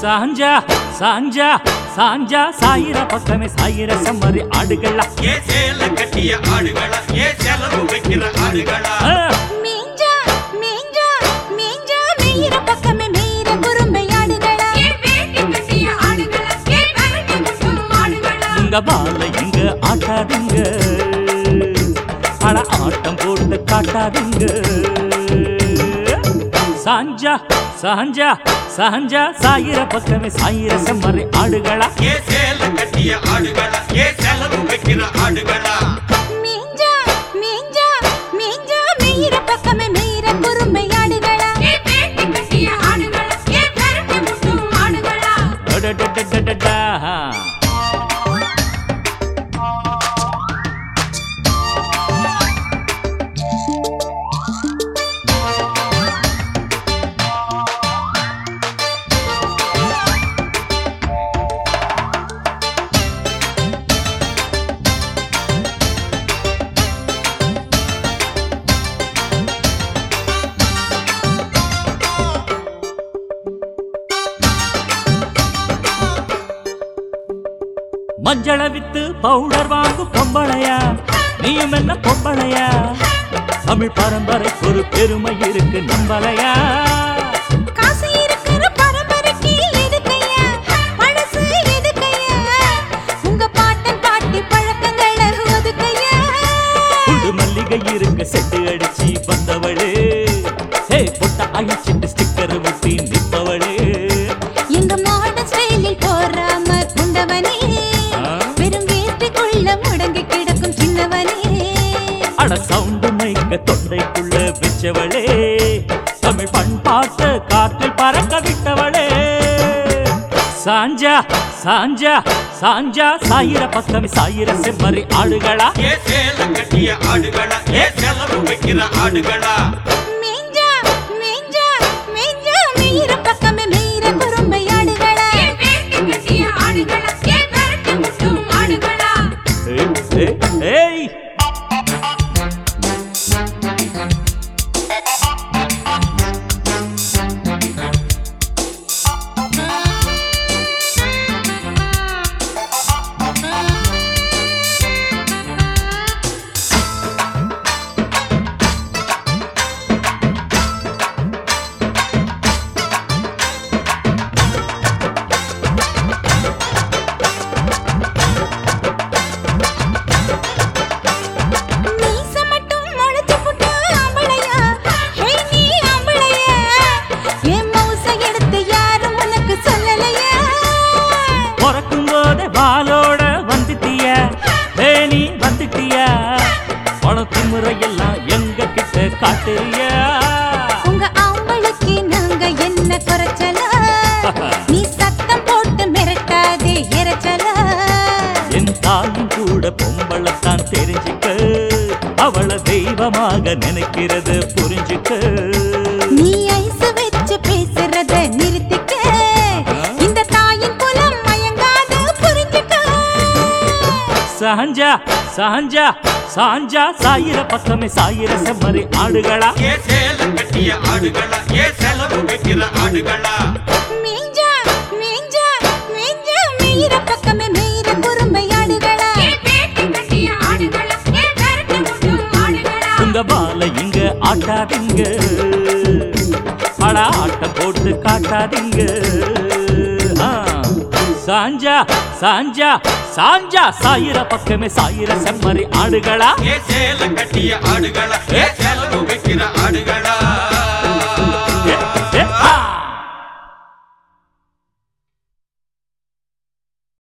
சாஞ்சா சாஞ்சா சாஞ்சா சாயிர பக்கமே சாயிர செம்மறி ஆடுகளா ஏ சேல கட்டிய ஆடுகளா ஏ செலவு வைக்கிற ஆடுகளா ஆ, மேஞ்சா மேஞ்சா மேஞ்சா மேயிற பக்கமே மேயிற குறும்பையாடுகளா உங்க பால இங்க ஆட்டாதீங்க அட ஆட்டம் போட்டு காட்டாதீங்க சாஞ்சா சாஞ்சா சாஞ்சா சாயிர பக்கமே சாயிர செம்மறி ஆடுகளா ஏ சேல கட்டிய ஆடுகளா ஏ செலவு வைக்கிற ஆடுகளா மேஞ்சா மேஞ்சா மேஞ்சா மேயிற பக்கமே மேயிற குறும்பையாடுகளா அடடடடடடா. மஞ்சள வித்து பவுடர் வாங்கும் பொம்பளையா நீயும் என்ன பொம்பளையா தமிழ் பரம்பரைக்கு ஒரு பெருமை இருக்கு நம்பலையா காசு இருக்கிற பரம்பரைக்கு எதுக்கையா பழசு எதுக்கையா உங்க பாட்டன் பாட்டி பழக்கங்களை ஒதுக்கையா குண்டு மல்லிகை இருக்கு செட்டு அடிச்சு வந்தவளே ஹே பொட்ட அழிச்சிட்டு ஸ்டிக்கர் ஒட்டி நிற்பவளே எங்க மாடர்ன் ஸ்டைலில் போறாம குண்டவனே ஆ? வெறும் வேட்டிக்குள்ள முடங்கி கிடக்கும் சின்னவனே அட சவுண்டு மைக்க தொண்டைக்குள்ள வச்சவளே தமிழ் பண்பாட்டு காற்றில் பறக்க விட்டவளே சாஞ்சா சாஞ்சா சாஞ்சா சாயிர பக்கம் சாயிர செம்மறி ஆடுகளா ஏ சேல கட்டிய ஆடுகளா ஏ செலவு வைக்கிற ஆடுகளா மேஞ்சா மேஞ்சா மேஞ்சா மேயிற பக்கமே மேயிற குறும்பையாடுகளா ஏய், ஏய், ஏய் மீச மட்டும் முளைச்சு புட்டு ஆம்பளையா ஹே நீ ஆம்பளையா என் மவுச எடுத்து யாரும் உனக்கு சொல்லலையா பிறக்கும் போதே வாளோட வந்துட்டிய தேனி வந்துட்டிய பணத்து முறையெல்லாம் எங்க கிட்ட காட்டுறியா உங்க ஆம்பளைக்கு நாங்க என்ன குறைச்சலா நீ சத்தம் போட்டு மிரட்டாதே இறைச்சலா என் தாயும் கூட பொம்பளைத்தான் தெரிஞ்சுக்க அவளை தெய்வமாக நினைக்கிறது புரிஞ்சுக்க நீ ஐஸ் வச்சு பேசுறத நிறுத்திக்க இந்த தாயின் குலம் மயங்காது புரிஞ்சுக்க சாஞ்சா சாஞ்சா சாஞ்சா சாயிர பக்கமே சாயிர செம்மறி ஆடுகளா ஏ சேல கட்டிய ஆடுகளா ஏ செலவு வைக்கிற ஆடுகளா மேஞ்சா மேஞ்சா மேஞ்சா மேயிற பக்கமே மேயிற குறும்பையாடுகளா உங்க பால இங்க ஆட்டாதீங்க அட ஆட்டம் போட்டு காட்டாதீங்க ஆ, சாஞ்சா சாஞ்சா சாஞ்சா சாயிர பக்கமே சாயிர செம்மறி ஆடுகளா ஏ சேல கட்டிய ஆடுகளா ஏ செலவு வைக்கிற ஆடுகளா